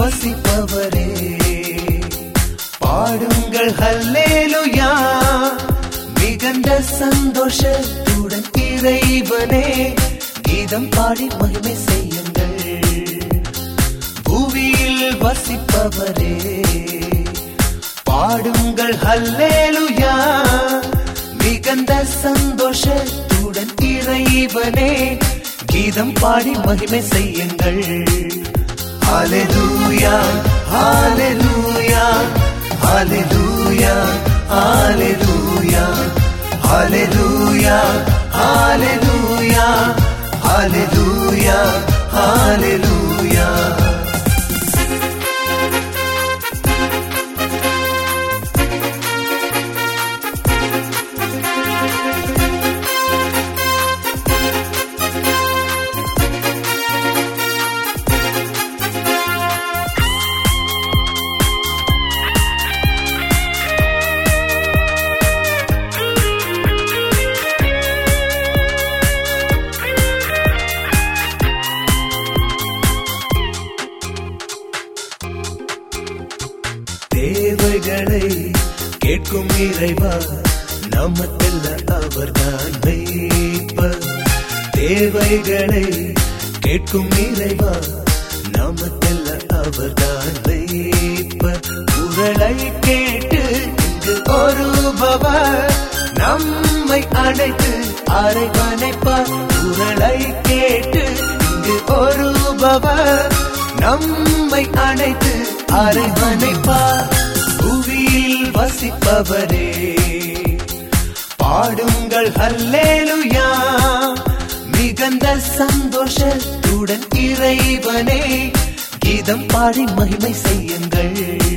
வசிப்பவரே பாடுங்கள் ஹல்லேலுயா மிகுந்த சந்தோஷத்துடன் இறைவனே கீதம் பாடி மகிமை செய்யுங்கள் புவியில் வசிப்பவரே பாடுங்கள் ஹல்லேலுயா மிகுந்த சந்தோஷத்துடன் இறைவனே கீதம் பாடி மகிமை செய்யுங்கள் ஹalleluya ஹalleluya ஹalleluya ஹalleluya ஹalleluya ஹalleluya ஹalleluya ஹalleluya தேவைகளை கேட்கும் இறைவா நமக்கெல்ல அவர்தான் மேய்ப்பர் தேவைகளை கேட்கும் இறைவா நமக்கெல்ல அவர்தான் மேய்ப்பர் குரலை கேட்டு இங்கு ஒருபவர் நம்மை அழைத்து அரைவனைப்பார் குரலை கேட்டு இங்கு ஒருபவர் நம்மை அழைத்து அரைவனைப்பார் புவியில் வசிப்பவரே பாடுங்கள் ஹல்லேலுயா மிகுந்த சந்தோஷத்துடன் இறைவனே கீதம் பாடி மகிமை செய்யுங்கள்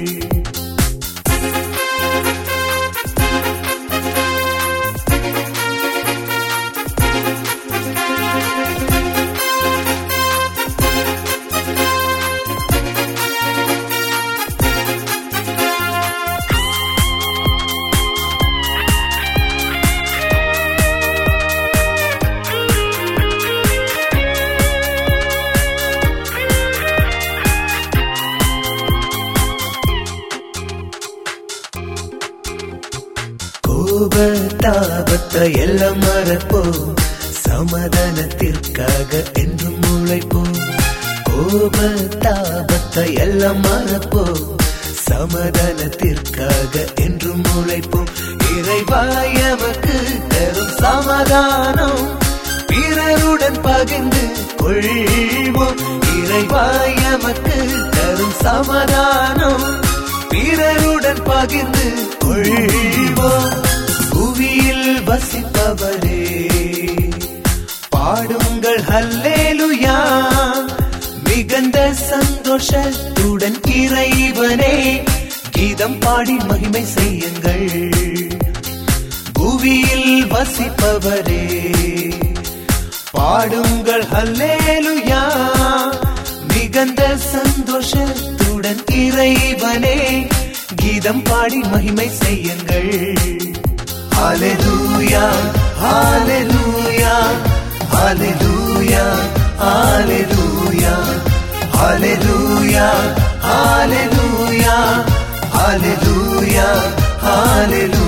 கோப தாபத்தை எல்லாம் மறப்போம் சமாதானத்திற்காக என்றும் உழைப்போம் கோப தாபத்தை எல்லாம் மறப்போம் சமாதானத்திற்காக என்றும் உழைப்போம் இறைவாயவக்கு தரும் சமாதானம் பிறருடன் பகிர்ந்து கொள்வோம் இறைவாயவக்கு தரும் சமாதானம் பிறருடன் பகிர்ந்து கொள்வோம் புவியில் வசிப்பவரே பாடுங்கள் ஹல்லேலுயா மிகுந்த சந்தோஷத்துடன் இறைவனே கீதம் பாடி மகிமை செய்யுங்கள் புவியில் வசிப்பவரே பாடுங்கள் ஹல்லேலுயா மிகுந்த சந்தோஷத்துடன் இறைவனே கீதம் பாடி மகிமை செய்யுங்கள் ஹalleluya ஹalleluya ஹalleluya ஹalleluya ஹalleluya ஹalleluya ஹalleluya ஹalleluya